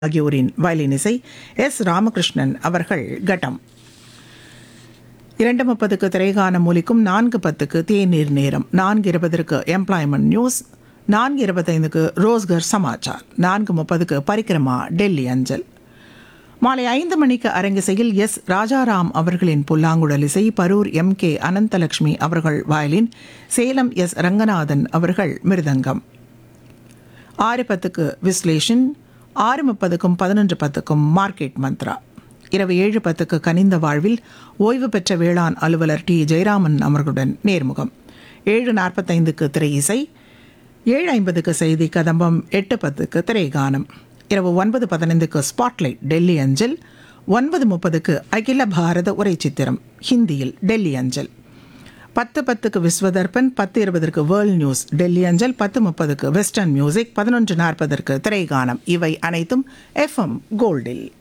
ஆகியோரின் வயலின் இசை எஸ் ராமகிருஷ்ணன் அவர்கள் கட்டம் இரண்டு முப்பதுக்கு திரைகானம் ஒலிக்கும் நான்கு பத்துக்கு தேநீர் நேரம் நான்கு இருபதற்கு எம்ப்ளாய்மெண்ட் நியூஸ் நான்கு இருபத்தைந்துக்கு ரோஸ்கர் சமாச்சார் நான்கு முப்பதுக்கு பரிக்கிரமா டெல்லி அஞ்சல் மாலை ஐந்து மணிக்கு அரங்கிசையில் எஸ் ராஜாராம் அவர்களின் புல்லாங்குழல் இசை பரூர் எம் கே அனந்தலட்சுமி அவர்கள் வயலின் சேலம் எஸ் ரங்கநாதன் அவர்கள் மிருதங்கம் ஆறு பத்துக்கு விஸ்லேஷன் ஆறு முப்பதுக்கும் பதினொன்று பத்துக்கும் மார்க்கெட் மந்த்ரா இரவு ஏழு பத்துக்கு கனிந்த வாழ்வில் ஓய்வு பெற்ற வேளாண் அலுவலர் டி ஜெயராமன் அவர்களுடன் நேர்முகம் ஏழு நாற்பத்தைந்துக்கு திரை இசை ஏழு ஐம்பதுக்கு செய்தி கதம்பம் எட்டு பத்துக்கு திரைகானம் இரவு ஒன்பது பதினைந்துக்கு ஸ்பாட்லைட் டெல்லி அஞ்சல் ஒன்பது முப்பதுக்கு அகில பாரத உரை சித்திரம் ஹிந்தியில் டெல்லி அஞ்சல் பத்து பத்துக்கு விஸ்வதர்பன் பத்து இருபதற்கு வேர்ல்ட் நியூஸ் டெல்லி அஞ்சல் பத்து முப்பதுக்கு வெஸ்டர்ன் மியூசிக் பதினொன்று நாற்பதற்கு திரைகானம் இவை அனைத்தும் எஃப்எம் கோல்டில்